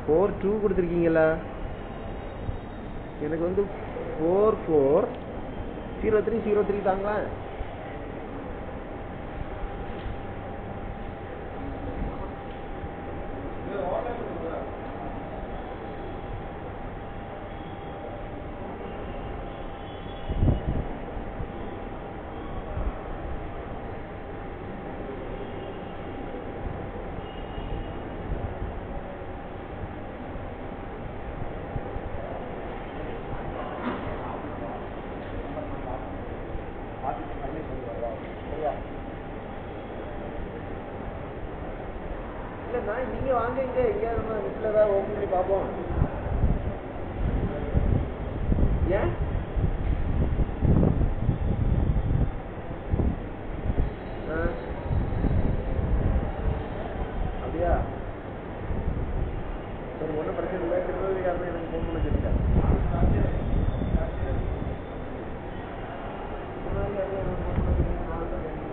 Four two கொடுத்துருக்கீங்களா எனக்கு வந்து four four zero three zero three தாங்களா இல்லைண்ணா நீங்க வாங்க இங்க எங்கேயாவது நம்ம நெட்டில் ஏதாவது ஓப்பன் பண்ணி பார்ப்போம் ஏன் ஆ. அப்படியா சரி ஒன்றும் பிரச்சனை இல்லை திருநெல்வேலிக்காரன் எனக்கு ஃபோன் பண்ண சொல்லிட்டேன் திருநெல்வேலிக்காரன் எனக்கு phone பண்ண சொல்லி நான் தான் கேட்டேன்.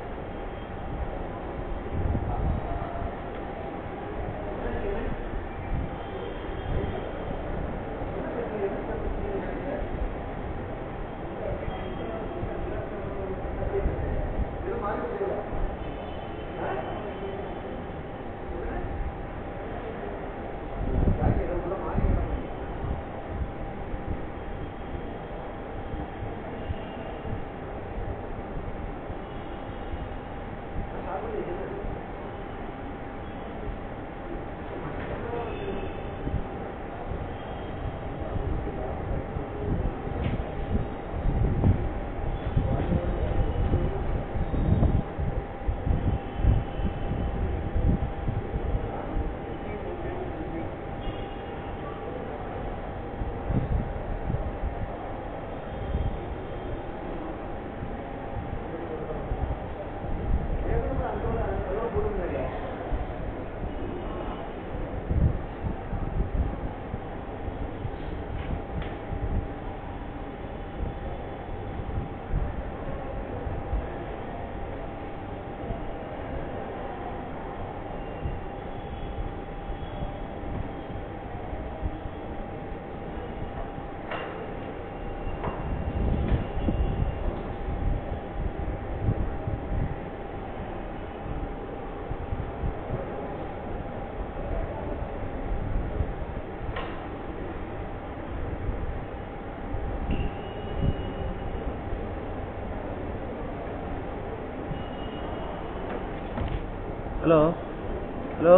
ஹலோ ஹலோ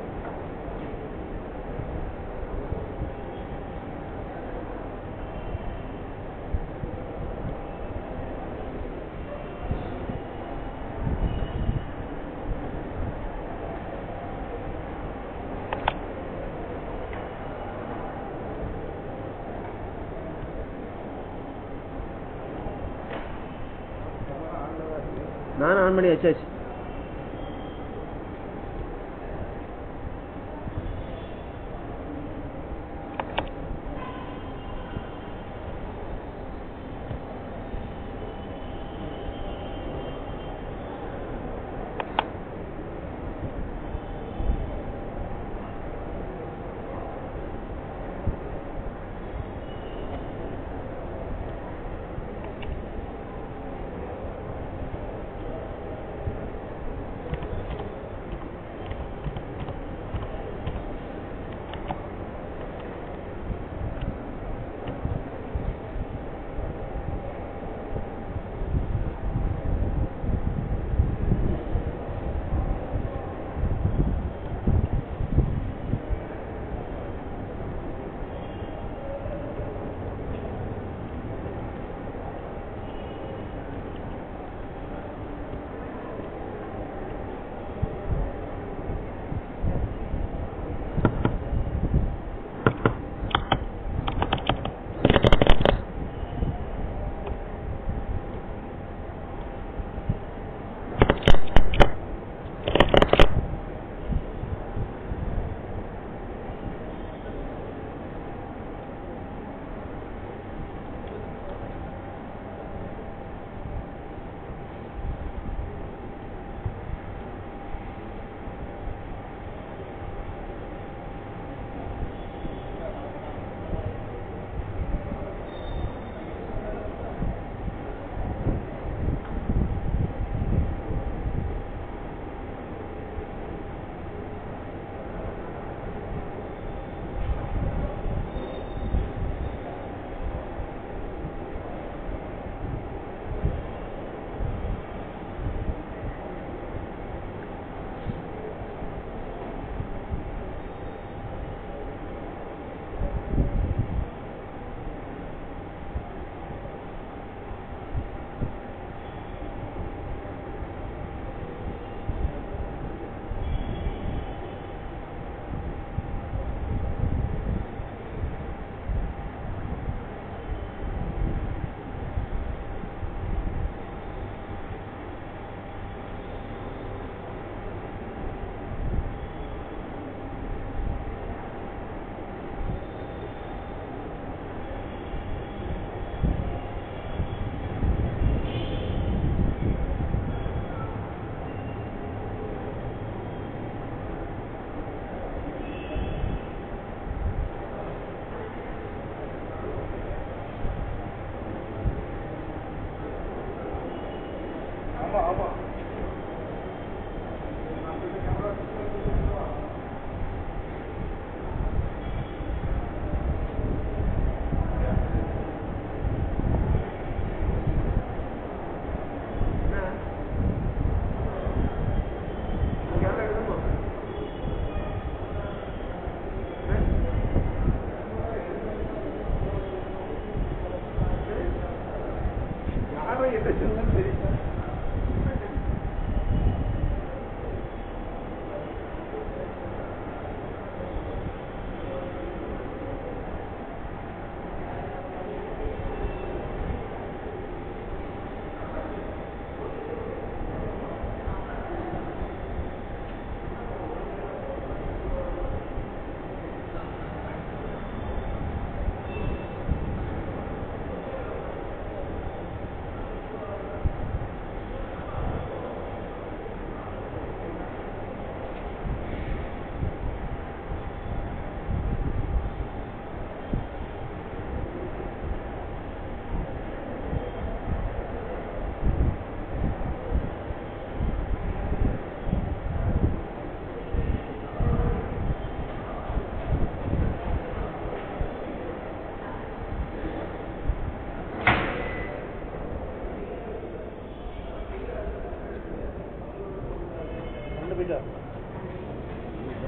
நான் ஆன் பண்ணி வச்சாச்சு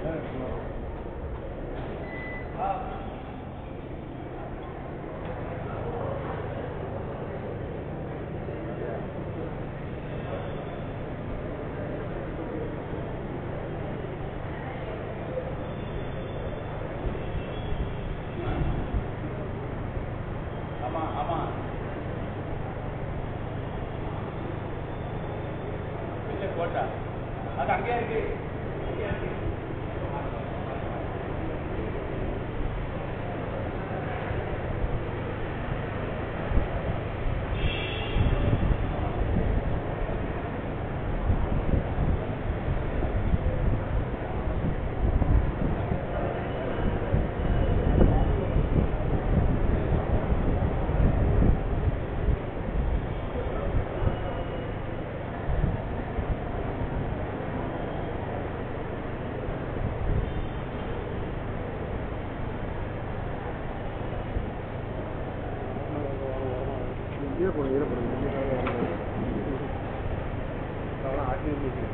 ஆமா ஆமா இல்ல போட்டா அது அங்கேயே இருக்கு அங்கேயே இருக்கு ஈரப்படும் ஈரப்படும் அவ்வளோ ஆட்டி இருந்துச்சு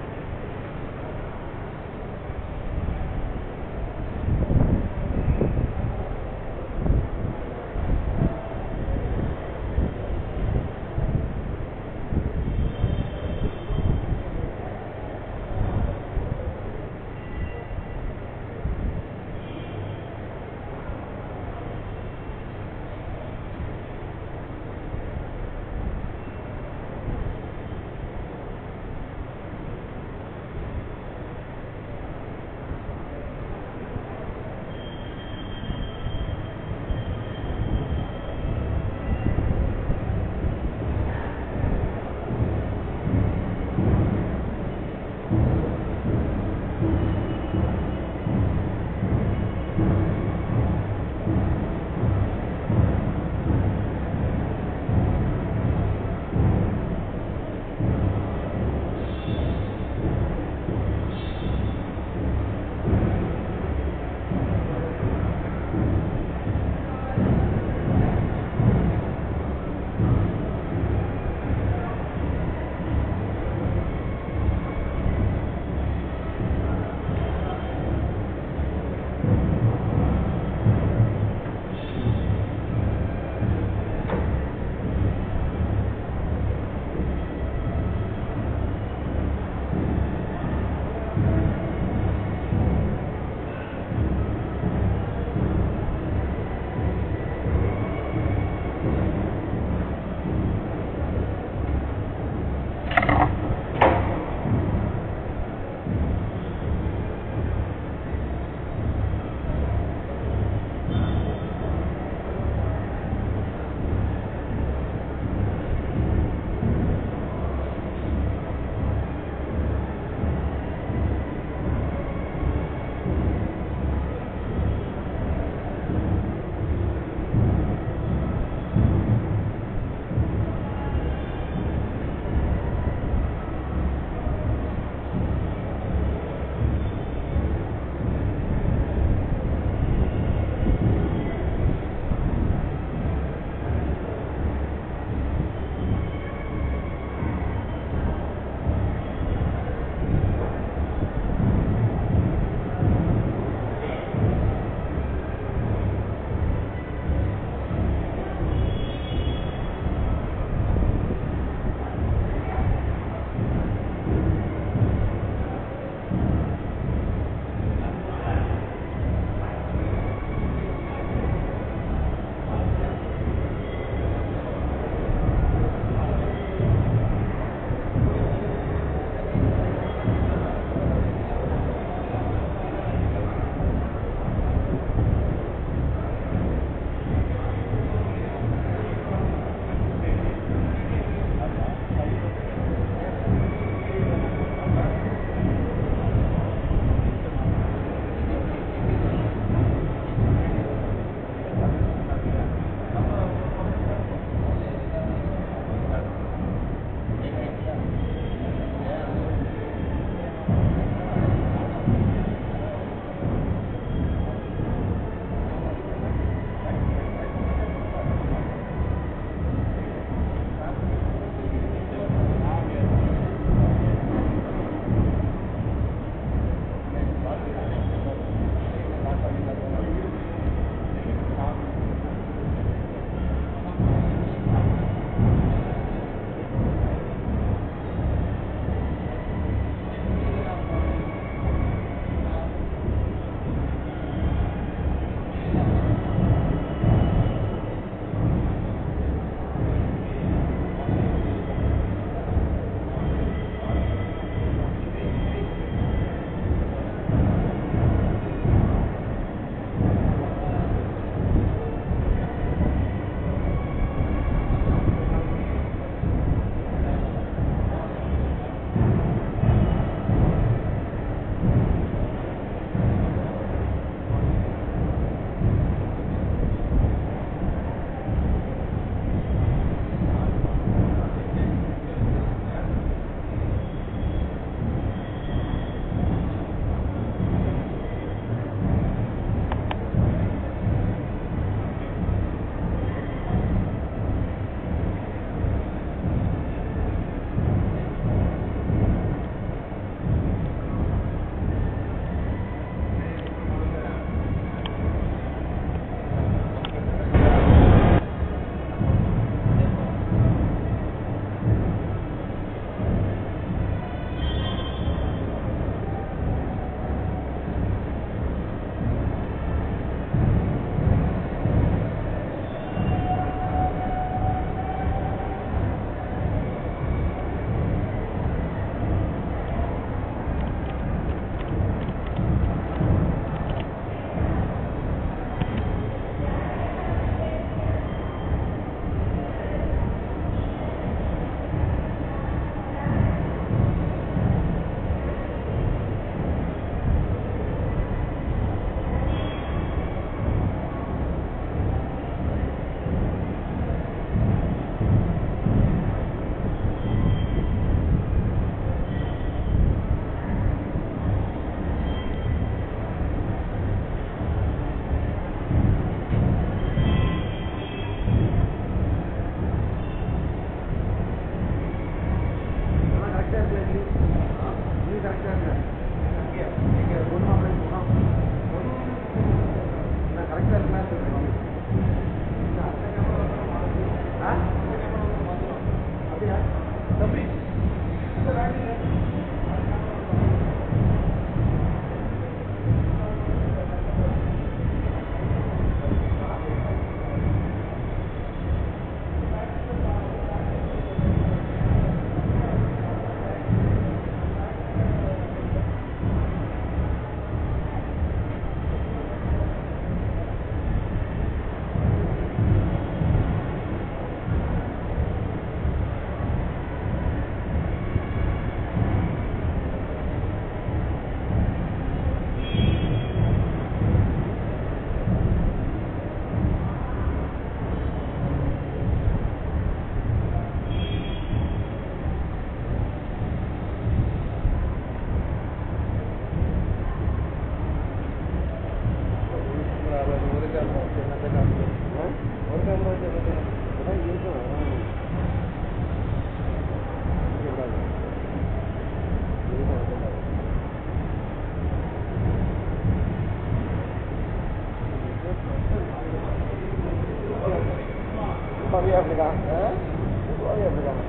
பொதுவாகவே அப்படிதான் பொதுவாகவே அப்படிதான்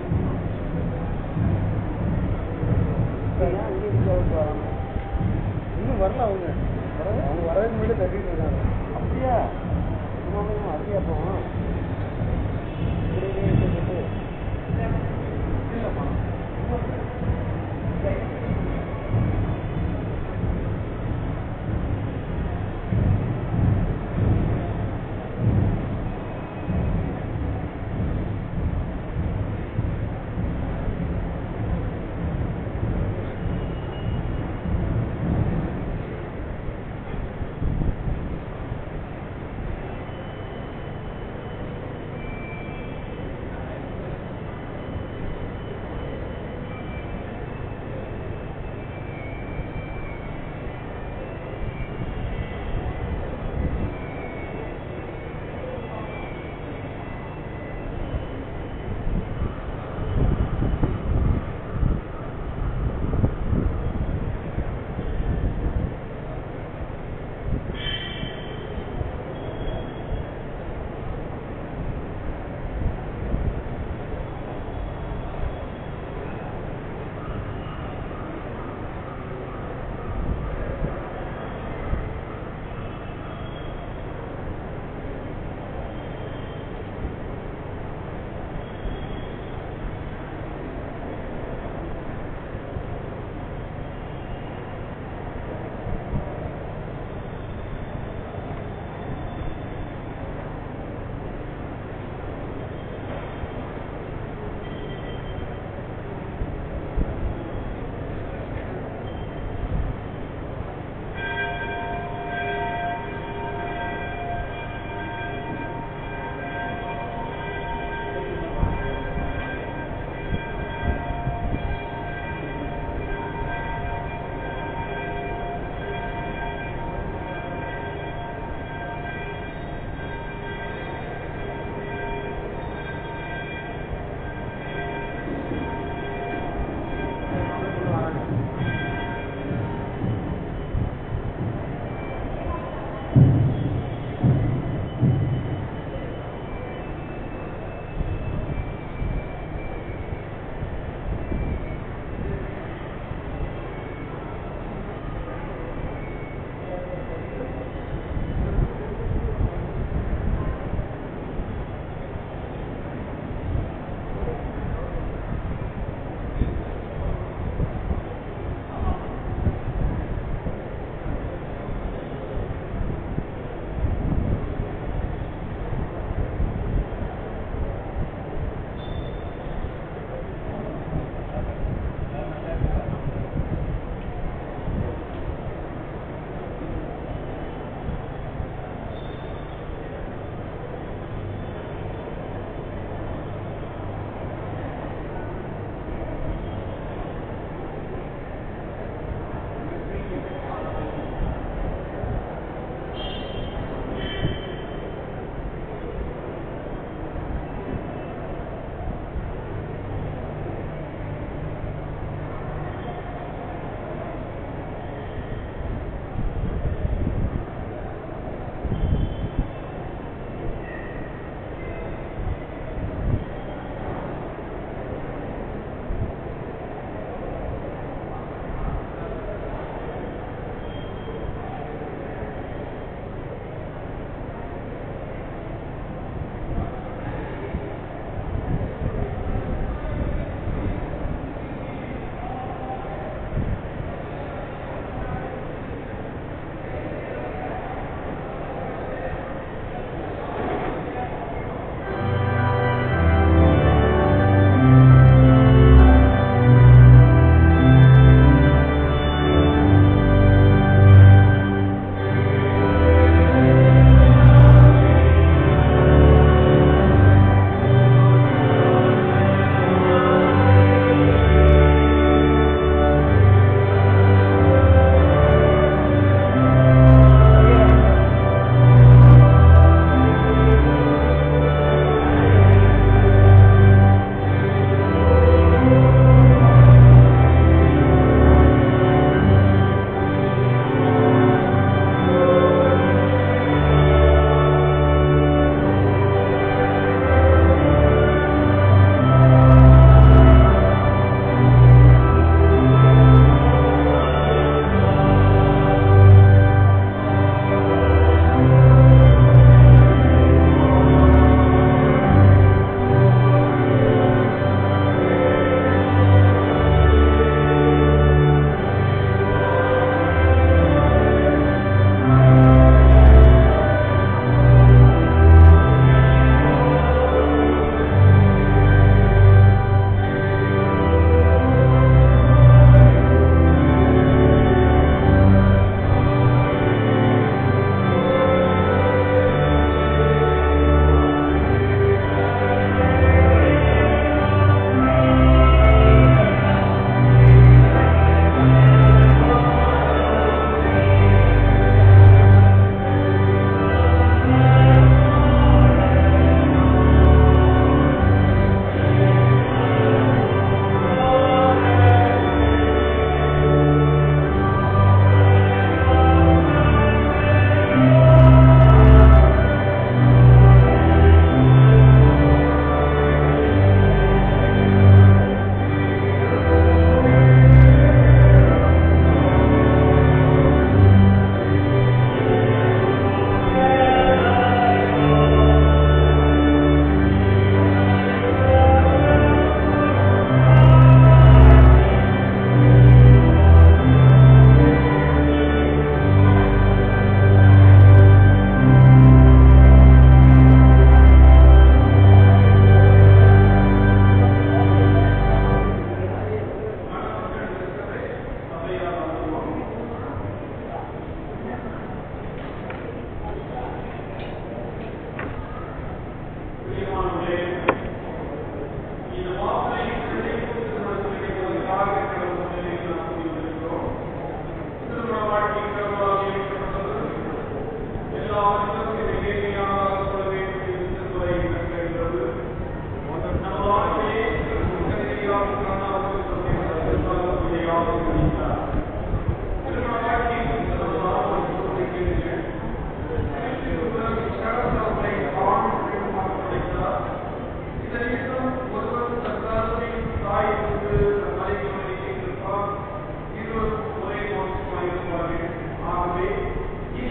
ஏன் அங்கே இந்தியாவுக்கு வராங்க இன்னும் வரல அவங்க வர- அவங்க வரதுக்கு முன்னாடி தட்டிட்டு இருக்காங்க அப்படியா சும்மா அப்படியா போவோம் இப்படியே இருந்துட்டு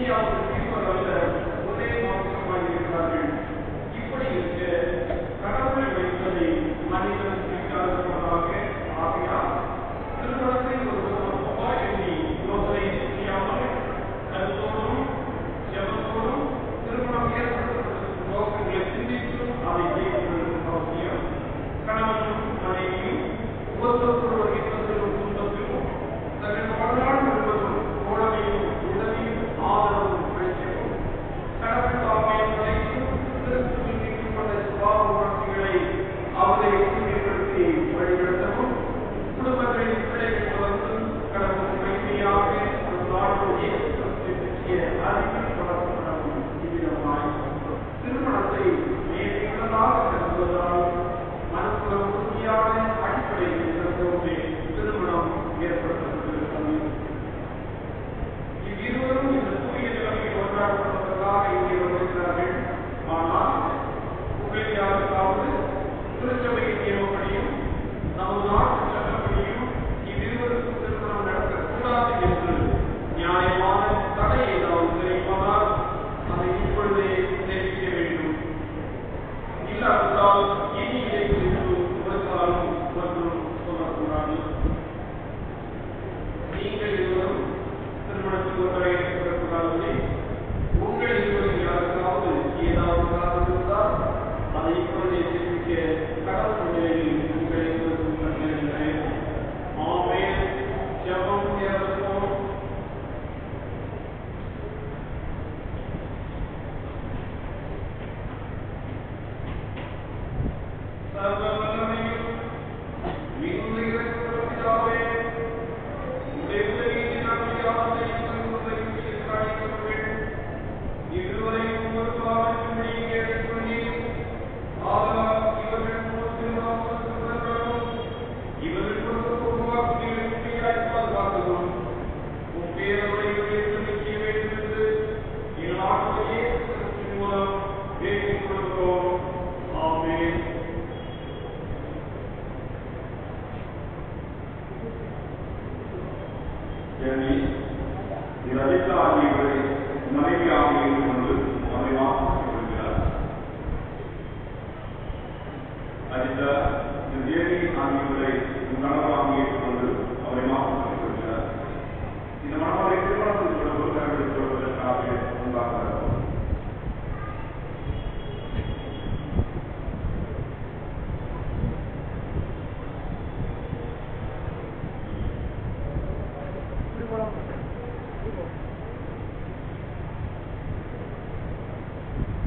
அவர்கள் இருவர் அல்ல ஒரே மாற்றமாக இருக்கிறார்கள் இப்படி இருக்க கடவுள் வைத்ததை மனிதன் பிடிக்காதவர்களாக ஆகையால் திருமணத்தை ஒரு சமூகமாக எண்ணி யோசனை செய்யாமல் கருத்தோடும் ஜபத்தோடும் திருமணம் ஏற்படுத்தப்பட்ட நோக்கங்களை சிந்தித்தும் அதை ஜெயிப்பது அவசியம் கணவனும் மனைவியும் ஒருவருக்கொருவர் இன்பத்திலும் துன்பத்திலும் தங்கள் வாழ்நாள் முழுவதும் தோழமையும் உதவியும் ஆதரவும் கிடைக்கவும் கடவுள் தாமே படைத்தும் கிறிஸ்துவில் நீக்கப்பட்ட சுபாவ உணர்ச்சிகளை அவரை தூய்மைப்படுத்தி வழிநடத்தவும் குடும்பங்களின் பிள்ளைகள் வளர்ந்து கடவுள் மைமையாக ஒரு நாடு இயேசு கிறிஸ்துவை பற்றிய அறிவில் வளர்க்கப்படவும் இவ்விதமாய் திருமணத்தை நேர்மையுள்ளதாக கருதுவதால் மனசுல உறுதியான அடிப்படையில் இருந்தோமே திருமணம் ஏற்படுத்தப்பட்டிருக்கிறது இவ்விருவரும் இந்த தூய நிலைமையில் ஒன்றாடப்பட்டதாக இங்கே வருகிறார்கள் ஆனால் உங்களில் யாருக்காவது திருச்சபையின் நியமப்படியும் நமது நாட்டு சட்டப்படியும் இவ்விருவருக்கும் திருமணம் நடத்தக்கூடாது என்று நியாயமான தடை ஏதாவது தெரிவிப்பதால் அதை இப்பொழுதே தெரிவிக்க வேண்டும் இல்லாவிட்டால் இனி இதை குறித்து ஒரு காலம் ஒன்றும் சொல்லக்கூடாது நீங்கள் இருவரும் திருமணத்துக்கு ஒன்றை ஏற்படக்கூடாது உங்கள் இருவரும் யாருக்காவது ஏதாவது காரணம் இருந்தால் அதை இப்பொழுதே தெரிவிக்க கடவுள் நிலையில் உங்கள் இருவருக்கும் கட்டளையிடுகிறேன் ஆமென் ஜெபம் ஏற்படும் சர்வ வல்லமையும் மிகுந்த இரக்கமுள்ள பிதாவே, உம்முடைய உதவியை நாங்கள் யாவரையும் தருவதையும் சிறுகாணிக்கொள்வேன். இருவரையும் ஒரு பாவத்தின்படி கேட்டுக்கொண்டீர். ஆதலால் இவர்கள் மூலம் திருவாசகத் தொடர்களும், இவர்கள் கொடுத்த உருவாக்குதலின் உண்மையாய் பாதுகாக்கவும், உம் பேரவரைகளை நிச்சய வேண்டும் என்று எங்கள் ஆண்டவர் இயேசு கிறிஸ்துவின் மூலம் வேண்டிக் கொள்கிறோம். ஆமென் ஏனி இரவித்த ஆகியவரை மனைவியாக இருந்து கொண்டு அவரை மாற்றி கொள்கிறார் அஜித்த ஏனி ஆகியவரை கணவராக ஏற்றுக்கொண்டு அவரை மாற்றி கொள்கிறார் இந்த மனவரை திருமணத்தில் கூட ஒரு கருவில் கொள்வதற்காக உண்டாகிறார் இப்படி போலாம் இப்படி போ.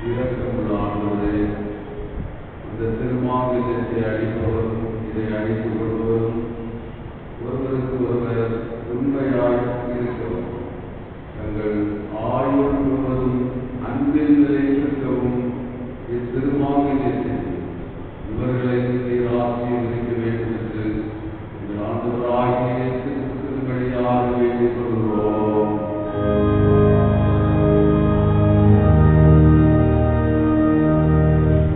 இரக்கமுள்ள ஆண்டவரே இந்த திருமாவிலத்தை அடிப்பவரும் இதை அடித்துக் கொள்வதும் ஒருவருக்கு ஒருவர் உண்மையாய் இருக்கவும் தங்கள் ஆயுள் முழுவதும் அன்பில் நிலைத்திருக்கவும் இத்திருமாவிலத்தை இவர்களை நீர் ஆசீர்வதிக்க வேண்டும் என்று எங்கள் ஆண்டவராகிய கிறிஸ்துவின் வழியாக வேண்டிக் கொள்கிறோம் ஆ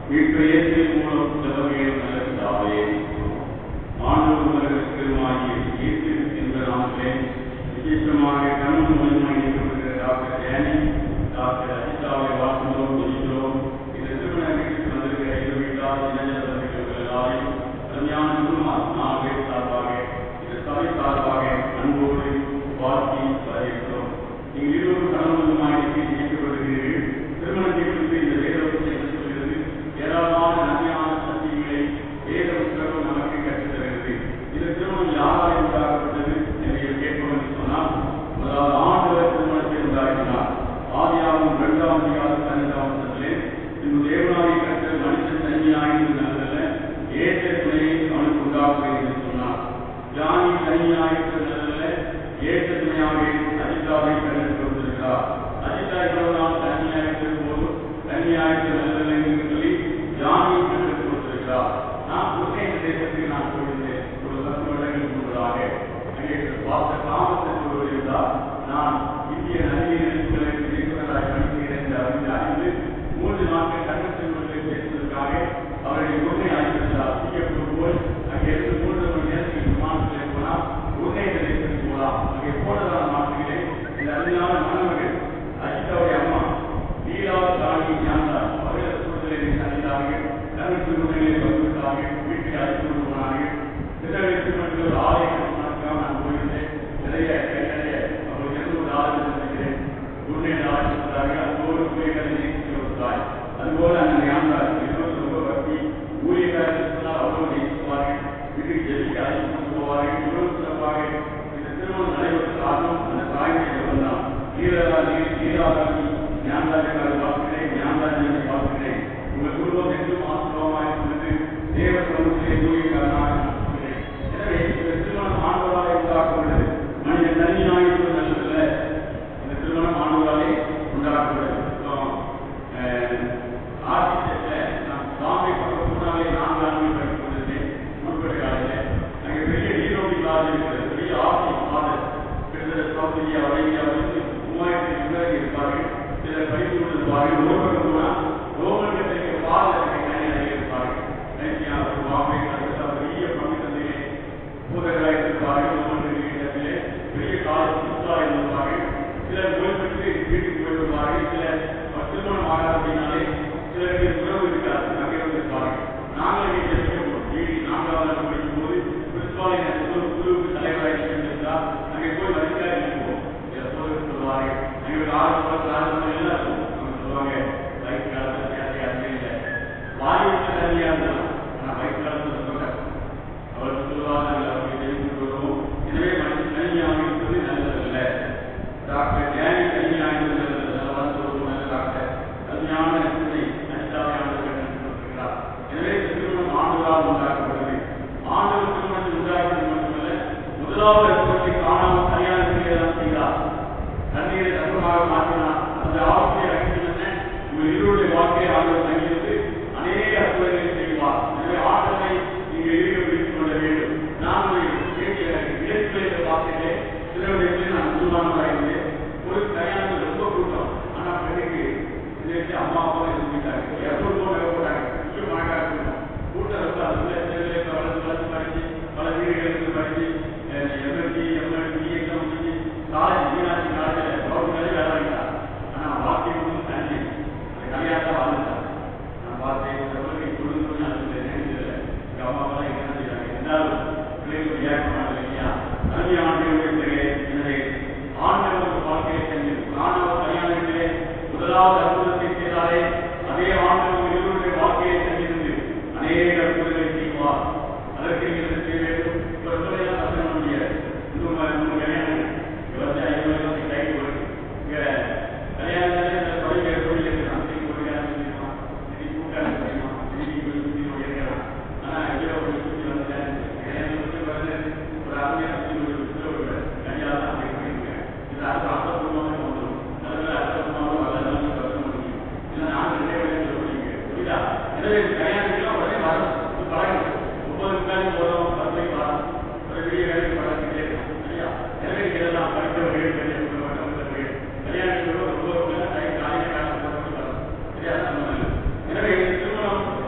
மீட்பு இயேசுவின் மூலம் செலவுகள் நல்ல பிதாவே ஆண்டவர் உலகத்திற்குமாகிய இயேசு என்ற நாமத்திலே விசேஷமாக கணவன் மனிதனாக இருக்கிற டாக்டர் ஜேனி டாக்டர் அஜிதாவை வாழ்த்துகிறோம் ஜெயிக்கிறோம் இந்த திருமண வீட்டுக்கு வந்திருக்கிற இரு வீட்டார் இளைஞர்கள் எல்லாரையும் அருமையான குருமார் நாலு பேர் சார்பாக இந்த சபை சார்பாக அன்போடு வாழ்த்தி வரவேற்கிறோம் நீங்கள் இருவரும் கணவனுமாய் இயக்கப்படுகிறீர்கள் திருமணத்தை குறித்து இந்த வேதவத்தை என்ன சொல்கிறது ஏராளமான நன்மையான சக்திகளை வேத புத்தகம் நமக்கு கற்றுத் தருகிறது இந்த திருமணம் யாரால் உண்டாக்கப்பட்டது என்று கேட்போம் என்று சொன்னால் முதலாவது ஆண்டவர் திருமணத்தை உண்டாக்கினார் ஆதியாகவும் இரண்டாம் அதிகாரம் பன்னெண்டாம் வசனத்திலே இந்த தேவனாவை கற்ற மனுஷன் தனியாயிருந்து நல்லதல்ல ஏற்ற துணையை அவனுக்கு உண்டாக்குவேன் என்று சொன்னார் ஜானி தனியாயிருந்து நல்லதல்ல ஏற்ற துணையாக அஜிதாவை கண்டு கொடுத்திருக்கிறார் அஜிதா இவ்வளவு நாள் தனியாயிருக்கும் போது தனியாயிருந்து நல்லதல்ல என்று சொல்லி ஜானியை கண்டு கொடுத்திருக்கிறார் நான் புத்தக தேசத்துக்கு நான் போயிருந்தேன் ஒரு பத்து வருடங்களுக்கு முன்பதாக அங்கே பார்த்த காமத்தை சொல்வதிருந்தால் நான் இந்திய நதியை நினைப்புகளை இயக்குநராக பணிபுரிகிறேன் என்று அறிந்து அறிந்து மூன்று நாட்கள் கண்ணத்தில் பேசுவதற்காக அவருடைய உண்மை அழைத்திருந்தார் சிங்கப்பூர் போய் அங்கே இருந்து மூன்று மணி நேரத்தில் விமானத்தில் போனால் உண்மை தேசத்துக்கு போகலாம் அங்கே போனதான நாட்களிலே இந்த அருமையான மாணவர்கள் அஜிதாவுடைய அம்மா லீலா ராணி ஞானதா அவர்கள் சூழ்நிலையை சந்தித்தார்கள் கண்ணத்தில் உண்மையை பகிர்ந்தார்கள் வீட்டுக்கு அழைத்து கொண்டு போனார்கள் திருநெல்வேலி மட்டும் ஒரு ஆலய கட்டணத்துக்காக நான் போயிருந்தேன் நிறைய நிறைய அவருக்கு இருந்து ஒரு ஆலயம் சந்திக்கிறேன் உண்மை ஆலயம் சொல்றாங்க அதுபோல பிள்ளைகளை நேசித்து வருகிறாய் அதுபோல அந்த ஞாபகம் இன்னொரு ரொம்ப பக்தி ஊழியக்காரர்கள் சொன்னால் அவ்வளவு நேசிப்பார்கள் வீட்டுக்கு ஜெயிக்க அழைத்து கொண்டு போவார்கள் இவ்வளவு சிறப்பாக இந்த திருமணம் நடைபெற்ற காரணம் அந்த தாய்மையை வந்தான் நீரா நீர் நீராதாரி ஞானதாரிகளை பார்க்கிறேன் ஞானதாரிகளை பார்க்கிறேன் உங்கள் குடும்பம் என்றும் ஆசிரமமாக இருந்தது தேவ சமூகத்திலே ஊழியக்காரனாக நான் சொல்கிறேன் எனவே இந்த திருமணம் ஆண்டவராலே உண்டாக்கப்பட்டது மனிதன் தனியாக இருப்பது நல்லதில்லை இந்த திருமணம் ஆண்டவராலே உண்டாக்கப்பட்டது ஆர்டிஸ்டில் நான் பாம்பே பக்கம் முன்னாலே நான்கு ஆண்டு படித்துக் கொண்டிருந்தேன் முன்பட்ட காலத்தில் அங்கே பெரிய நீரோடி காலேஜ் இருக்கிறது பெரிய ஆர்டி ஃபாதர் கிட்டத்தட்ட சவுத் இந்தியா வட இந்தியாவிலிருந்து மூவாயிரத்தி பேர் இருப்பார்கள் சிலர் படித்து கொண்டிருப்பார்கள் ஒரு பக்கம் போனால் ரோமன் கட்டளைக்கு பால் நிறைய இருப்பார்கள் நைட்டியா ஒரு பாம்பே கல்கத்தா பெரிய பங்கு தந்தையே பூதர்களாக இருப்பார்கள் ரோமன் இடத்திலே பெரிய காலேஜ் சுற்றுலா இருப்பார்கள் சிலர் ஓய்வு பெற்று வீட்டுக்கு போயிருப்பார்கள் சிலர் திருமணம் ஆகாது அப்படின்னாலே சிலருக்கு உறவு இருக்காது அங்கே வந்திருப்பார்கள் நாங்கள் இங்கே ஜெயிக்கப்போம் டிகிரி நான்காவது ஆண்டு படிக்கும் போது பிரின்சிபாலை குழுவுக்கு தலைவராக இருந்திருந்தால் அங்கே போய் வரிசையாக இருக்குவோம் எப்போது சொல்லுவார்கள் அங்கே ஒரு ஆறு பத்து ஆறு மணி எல்லாம் இருக்கும் அவங்க சொல்லுவாங்க பைக் காலத்தில் வித்தியாசம் யாருமே இல்லை வாயுக்கு தனியாக இருந்தாலும் ஆனால் பைக் காலத்தில் சொல்கிறேன் அவருக்கு சொல்லுவாங்க நாங்கள் அப்படி ஜெயிச்சு வருவோம் எனவே மனிதன் தனியாக இருப்பது நல்லதில்லை டாக்டர் ஜேனி தனியாக இருந்தது டாக்டர் அருமையான சிந்தை அனிதாவையான கொடுத்திருக்கிறார் எனவே இந்த திருமணம் ஆண்டுகளால் உண்டாக்கப்பட்டது ஆண்டவர் திருமணத்தை உண்டாக்கியது மட்டுமல்ல முதலாவது அற்புதத்தை காணாமல் கல்யாணம் செய்யலாம் செய்தார் தண்ணீரை தர்மமாக மாற்றினார் அந்த ஆபத்தை அழைத்து என்ன உங்கள் இருவருடைய வாழ்க்கையை ஆண்டவர் தங்கியிருந்து அநேக அற்புதங்களை செய்வார் எனவே ஆண்டவரை நீங்கள் இருக்க பிடித்துக் கொள்ள வேண்டும் நான் ஒரு இலக்கிய பார்த்தீங்களே சிலருடைய நான் முன்மானதாக இருந்தேன் ஒரு கல்யாணத்தில் ரொம்ப கூட்டம் ஆனா பெண்ணுக்கு இன்னைக்கு அம்மா அப்பா இருந்துட்டாங்க எப்போ போக போட்டாங்க முக்கிய மழைக்காக கூட்டம் கூட்டம் ரொம்ப அதுல சிலரை வளர்ந்து வளர்ந்து படிச்சு பல வீடுகளுக்கு படிச்சு எம்எல்சி எம்எல்சி எல்லாம் முடிச்சு காலேஜ் மீனாட்சி காலேஜில் கவர்மெண்ட் வேலை வாங்கிட்டார் ஆனா வாழ்க்கை வந்து தண்ணி அந்த கல்யாணத்தை வாழ்ந்துட்டார் நான் பார்த்தேன் செவ்வளவு குடும்பம் அது நினைச்சதில்லை எங்க அம்மா அப்பா என்ன செய்யறாங்க இருந்தாலும் பிள்ளைகளுக்கு வியாக்கமாக இல்லையா அருமையான எனவே ஆண்டவர் வாழ்க்கையை சென்று ஆண்டவர் கல்யாணத்திலே முதலாவது அற்புதத்தை செய்தாலே அதே ஆண்டவர் இருவருடைய வாழ்க்கையை சென்றிருந்து அநேக அற்புதங்களை செய்வார் அதற்கு நீங்கள் செய்ய வேண்டும் இவர் சொல்லையெல்லாம் தப்பிட முடியாது இன்னும் இன்னும் கல்யாணம் இருபத்தி ஐந்து வருஷத்தை கை போடு இங்க கல்யாணத்திலே இந்த தொழில் தொழில் இருக்கிறான் சரி கொடுக்கிறான் சொல்லிடுவான் சரி கூட்டாளி செய்யலாம் சரி சுற்றி இருக்கிறான் ஆனா எங்கேயோ ஒரு சுற்றி வந்தேன் கல்யாணம் சுற்றி வந்து ஒரு அருமையான சுற்றி ஒரு கல்யாணம் அப்படி பண்ணிருக்கேன் இது அடுத்த அர்த்தபூர்வமாக வந்துடும் அதில் அர்த்தபூர்வமாக வரலாம் வருஷம் முடியும் இல்லை நான் ரெண்டே வழியில் சொல்லுவீங்க புரியுதா எனவே கல்யாணத்துக்குலாம் உடனே வரணும் பழகணும் ஒன்பது முக்கால் போதும் பத்து மணிக்கு வரணும் ஒரு பெரிய வேலைக்கு பழகிட்டே இருக்கும் சரியா எனவே இதெல்லாம் படித்தவர்கள் கல்யாணம் பண்ணவர்கள் கல்யாணத்துக்கு ஒன்பது முக்கால் டைம் காலையில் காலம் போட்டு வரணும் சரியா நம்ம எனவே திருமணம்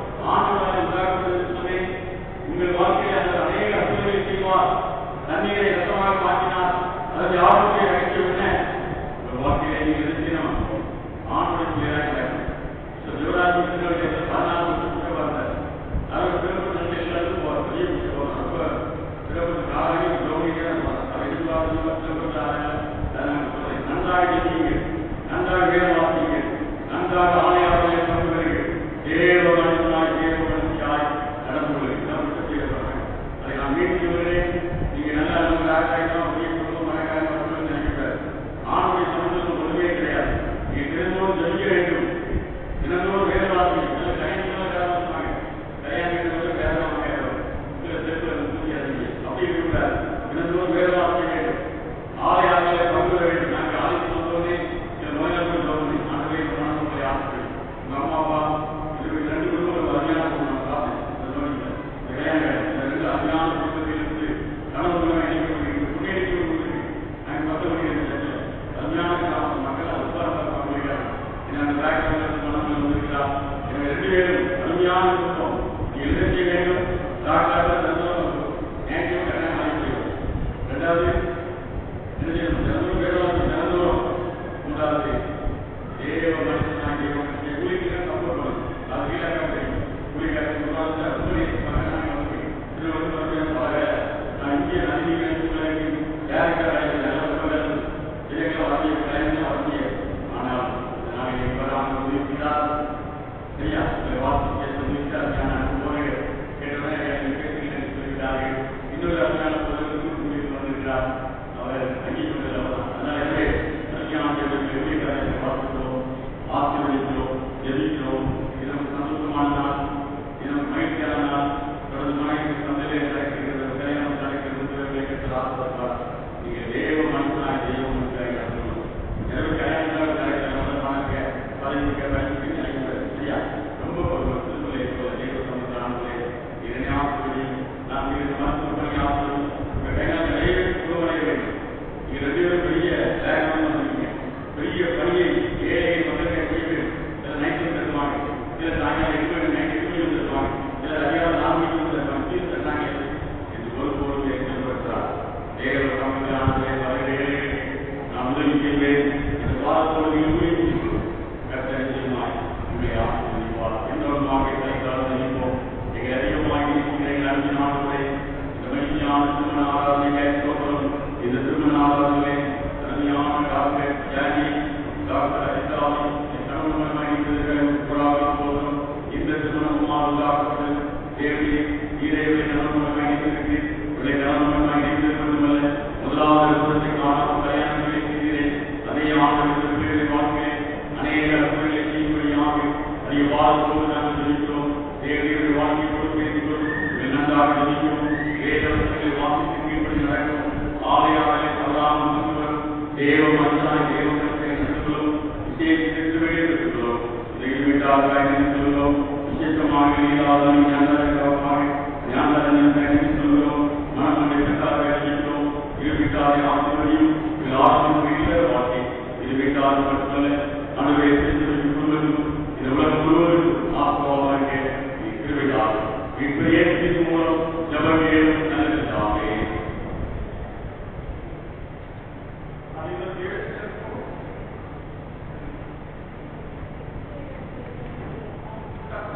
நிச்சயமாக சில அறியாத நான்கு சில மத்தியில் தன்னாங்க என்று பொறுப்போடு செயல்படுத்தார் தேவ சமூகத்திலே வருகிறே நான் உதவி செய்வேன் இந்த வாரத்தோடு இருவரையும் கர்த்தர் நிச்சயமாய் உங்களை ஆசீர்வதிப்பார் என்றொரு மாவட்டத்தை கலந்து நிற்போம் எங்கள் அதிகமாக இருக்கிறீர்கள் அஞ்சு நாட்களே இந்த மெய்ஞான திருமண ஆராதனை தோற்றம் இந்த திருமண ஆராதனை தனியான டாக்டர் ஜானி டாக்டர் அரிதாவி கணவனமாக இருக்கிற புறாவை போதும் இந்த திருமணமாக உண்டாக்கப்பட்டு தேவி ஈரேவை கணவனமாக இருக்கிறது இவளை கணவனமாக இருக்கிறது மட்டுமல்ல முதலாவது குழந்தை காணும் கல்யாணங்களை செய்கிறேன் அதே ஆண்டு பிள்ளைகளை வாழ்கிறேன் அநேக பிள்ளைகளை செய்யும்படியாக அதிக வாழ்க்கை நாங்கள் சொல்லிக்கிறோம் தேவையுடைய வாழ்க்கை கொடுக்கிறீர்கள் நன்றாக நினைக்கும் வேதவர்களை வாசித்து கீழ்ப்படி நடக்கும் ஆலயாவை தவறாமல் இருந்தவர் தேவ மனுஷாய் தேவத்தை நடத்துகிறோம் விசேஷித்து வெளியிடுகிறோம் வீட்டாக நினைத்துள்ளோம் விசேஷமாக இல்லாத ஞானமாக ஞானதன் சொல்கிறோம் மனமனை பெற்றாக அறிவிக்கிறோம் இரு வீட்டாரை ஆசிரியரையும் ஆசிரியர் வீட்டில் வாழ்க்கை இது வீட்டார் மட்டுமல்ல நடுவே முழுவதும் இந்த உலகம் முழுவதும் ஆசிரமாக திருவிழார் இப்படியேற்றின் மூலம் ஜபங்கேயும் நல்லதாவே Thank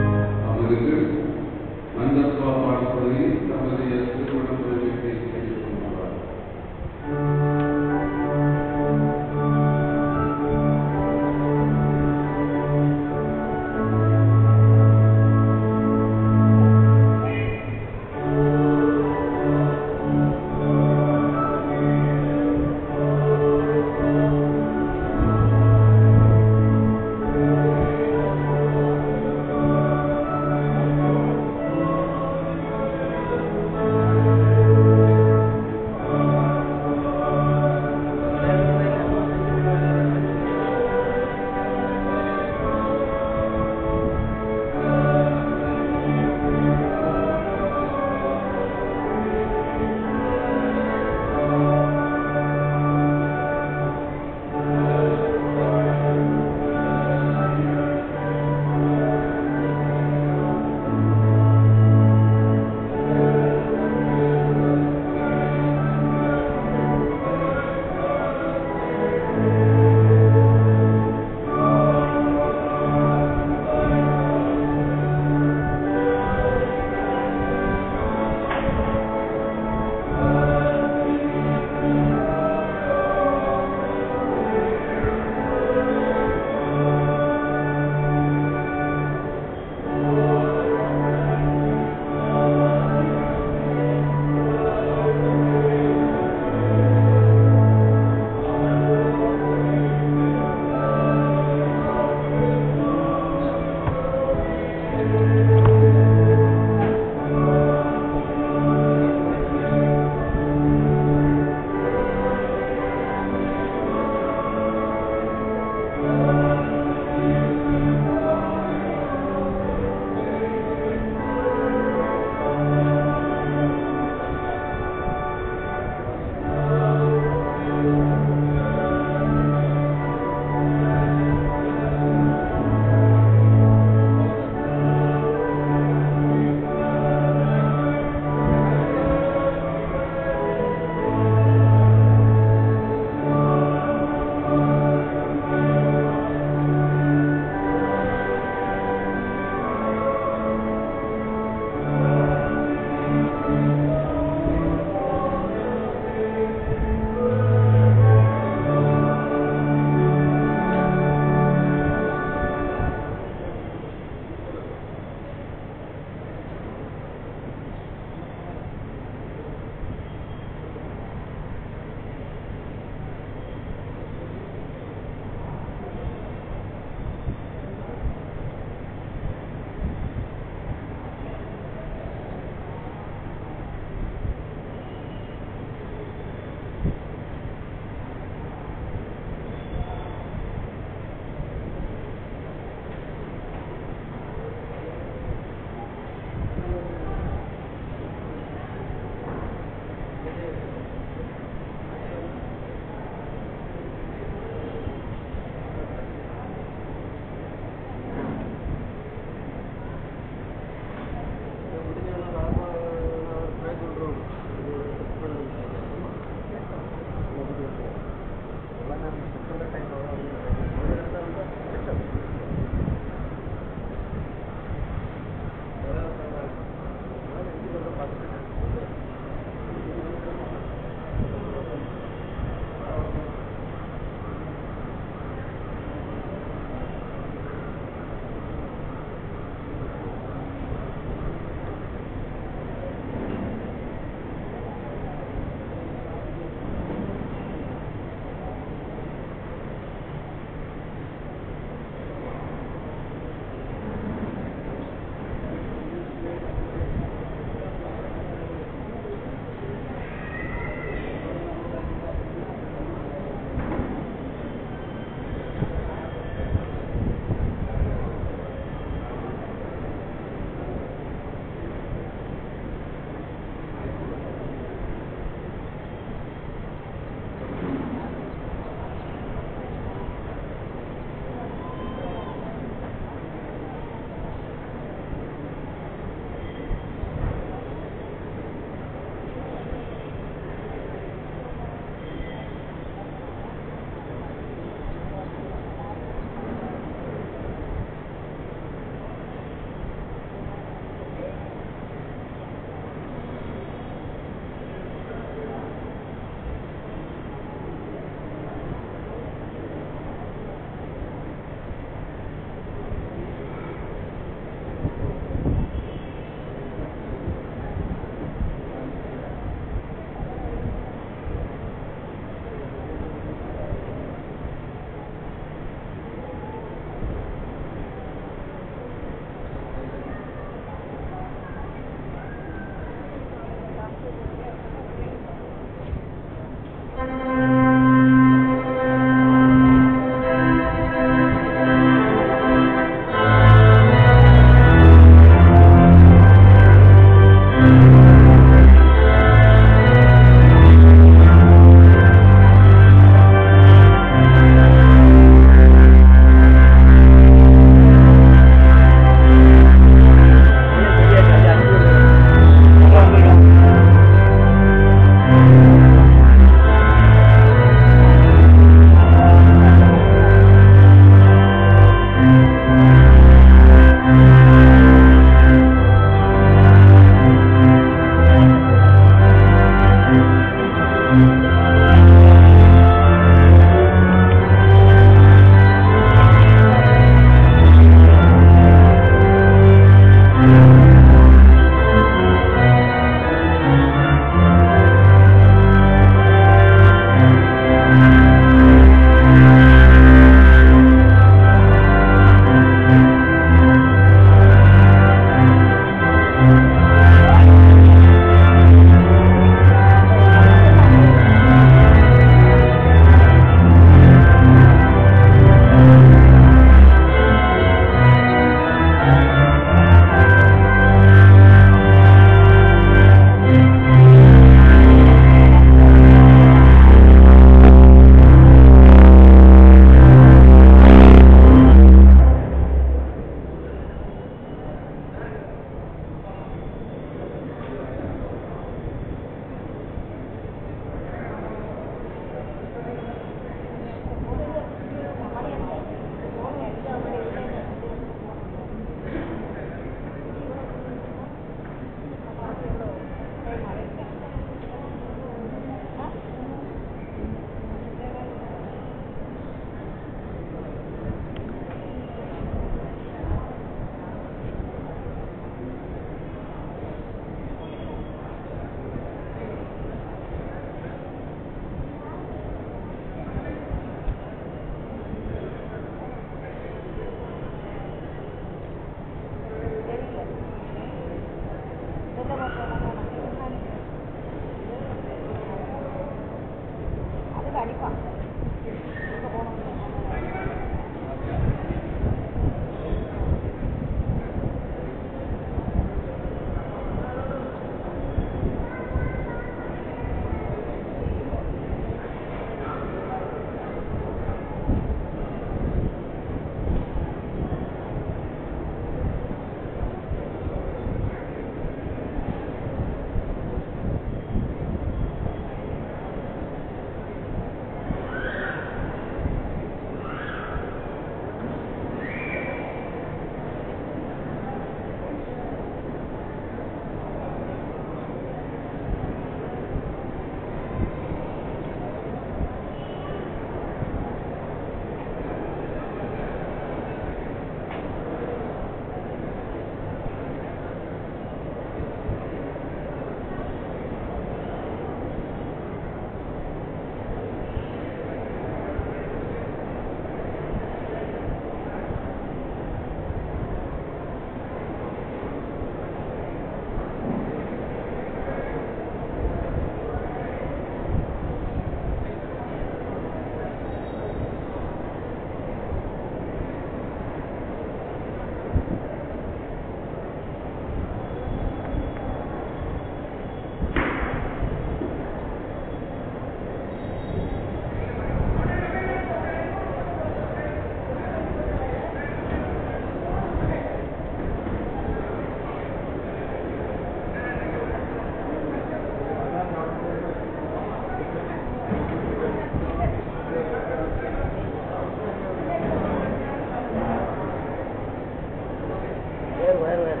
வேறு வேறு வேறு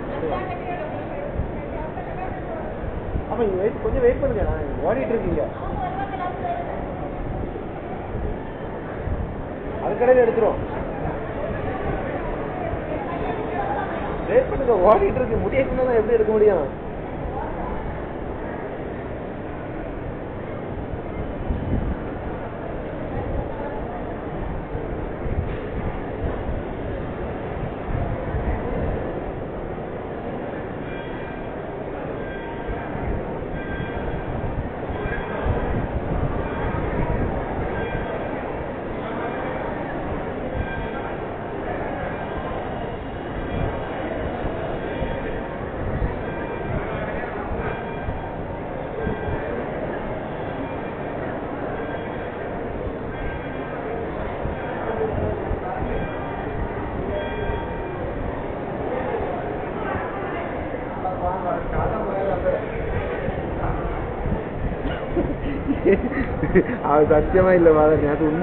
ஆமா இங்க வெயிட் கொஞ்சம் வெயிட் பண்ணுங்க நான் ஓடிட்டு இருக்கீங்க அதுக்கடையில் எடுத்துரும் வெயிட் பண்ணுங்க ஓடிட்டு இருக்கு முடிய சொன்னா எப்படி எடுக்க முடியும் அது சத்தியமா இல்ல நேற்று